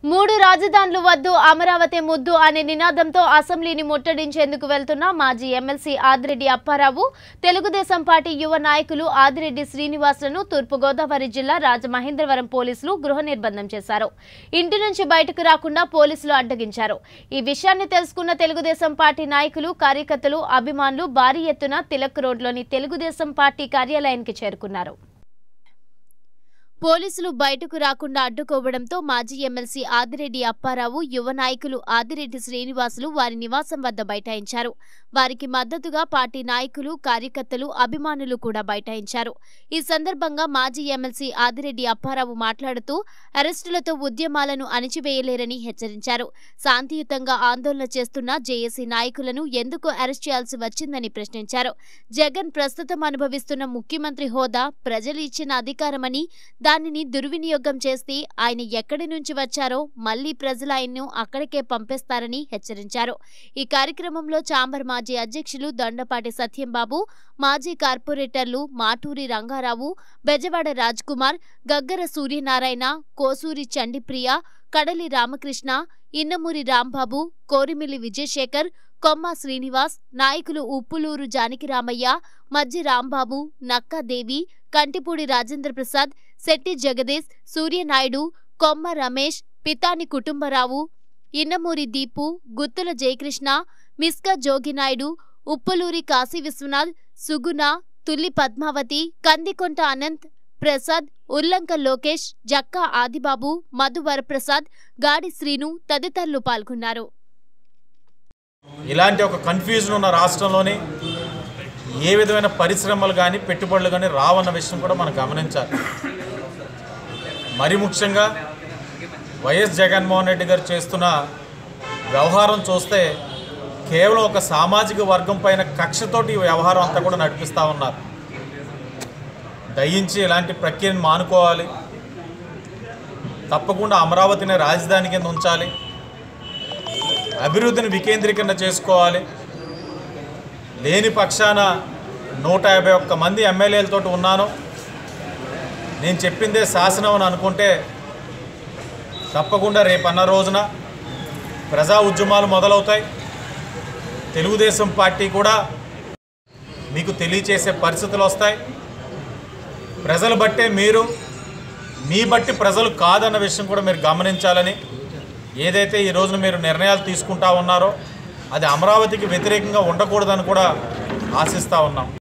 మూడు రాజధానులు వద్దు అమరావతి ముద్దు అనే నినాదంతో అసెంబ్లీని ముట్టడించేందుకు వెళ్తున్న మాజీ ఎమ్మెల్సీ ఆదిరెడ్డి అప్పారావు తెలుగుదేశం పార్టీ యువ నాయకులు ఆదిరెడ్డి శ్రీనివాసులను తూర్పుగోదావరి జిల్లా రాజమహేంద్రవరం పోలీసులు గృహ నిర్బంధం చేశారు ఇంటి నుంచి బయటకు రాకుండా పోలీసులు అడ్డగించారు ఈ విషయాన్ని తెలుసుకున్న తెలుగుదేశం పార్టీ నాయకులు కార్యకర్తలు అభిమానులు భారీ ఎత్తున తిలక్ రోడ్లోని తెలుగుదేశం పార్టీ కార్యాలయానికి చేరుకున్నారు పోలీసులు బయటకు రాకుండా అడ్డుకోవడంతో మాజీ ఎమ్మెల్సీ ఆదిరెడ్డి అప్పారావు యువ నాయకులు ఆదిరెడ్డి శ్రీనివాసులు వారి నివాసం వద్ద బైఠాయించారు వారికి మద్దతుగా పార్టీ నాయకులు కార్యకర్తలు అభిమానులు కూడా బైఠాయించారు ఈ సందర్భంగా మాజీ ఎమ్మెల్సీ ఆదిరెడ్డి అప్పారావు మాట్లాడుతూ అరెస్టులతో ఉద్యమాలను అణిచివేయలేరని హెచ్చరించారు శాంతియుతంగా ఆందోళన చేస్తున్న జేఏసీ నాయకులను ఎందుకు అరెస్ట్ చేయాల్సి వచ్చిందని ప్రశ్నించారు జగన్ ప్రస్తుతం అనుభవిస్తున్న ముఖ్యమంత్రి హోదా ప్రజలు ఇచ్చిన అధికారమని దానిని దుర్వినియోగం చేస్తే ఆయన ఎక్కడి నుంచి వచ్చారో మళ్లీ ప్రజలు ఆయన్ను అక్కడికే పంపేస్తారని హెచ్చరించారు ఈ కార్యక్రమంలో చాంబర్ మాజీ అధ్యక్షులు దండపాటి సత్యంబాబు మాజీ కార్పొరేటర్లు మాటూరి రంగారావు బెజవాడ కుమార్ గగ్గర సూర్యనారాయణ కోసూరి చండిప్రియ కడలి రామకృష్ణ ఇన్నమూరి రాంబాబు కోరిమిల్లి విజయశేఖర్ కొమ్మ శ్రీనివాస్ నాయకులు ఉప్పులూరు జానకిరామయ్య మజ్జి రాంబాబు నక్కాదేవి కంటిపూడి రాజేంద్ర ప్రసాద్ శెట్టి జగదీష్ సూర్యనాయుడు కొమ్మ రమేష్ పితాని కుటుంబరావు ఇన్నమూరి దీపు గుత్తుల జయకృష్ణ మిస్కా జోగినాయుడు ఉప్పులూరి కాశీ విశ్వనాథ్ సుగుణ తుల్లి పద్మావతి కందికొంట అనంత్ ప్రసాద్ ఉల్లంక లోకేష్ జక్కా ఆదిబాబు మధు వరప్రసాద్ గాడి శ్రీను తదితరులు పాల్గొన్నారు ఇలాంటి ఒక కన్ఫ్యూజన్ ఉన్న రాష్ట్రంలోని ఏ విధమైన పరిశ్రమలు కానీ పెట్టుబడులు కానీ రావన్న విషయం కూడా మనం గమనించాలి మరి ముఖ్యంగా వైఎస్ జగన్మోహన్ రెడ్డి గారు చేస్తున్న వ్యవహారం చూస్తే కేవలం ఒక సామాజిక వర్గం పైన కక్షతోటి ఈ వ్యవహారం అంతా కూడా నడిపిస్తూ ఉన్నారు దయించి ఇలాంటి ప్రక్రియను మానుకోవాలి తప్పకుండా అమరావతిని రాజధాని కింద ఉంచాలి అభివృద్ధిని వికేంద్రీకరణ చేసుకోవాలి లేని పక్షాన నూట యాభై ఒక్క మంది ఎమ్మెల్యేలతో ఉన్నాను నేను చెప్పిందే శాసనం అని అనుకుంటే తప్పకుండా రేపన్న రోజున ప్రజా ఉద్యమాలు మొదలవుతాయి తెలుగుదేశం పార్టీ కూడా మీకు తెలియచేసే పరిస్థితులు వస్తాయి ప్రజలు బట్టే మీరు మీ బట్టి ప్రజలు కాదన్న విషయం కూడా మీరు గమనించాలని ఏదైతే ఈ రోజున మీరు నిర్ణయాలు తీసుకుంటా ఉన్నారో అది అమరావతికి వ్యతిరేకంగా ఉండకూడదని కూడా ఆశిస్తూ ఉన్నాం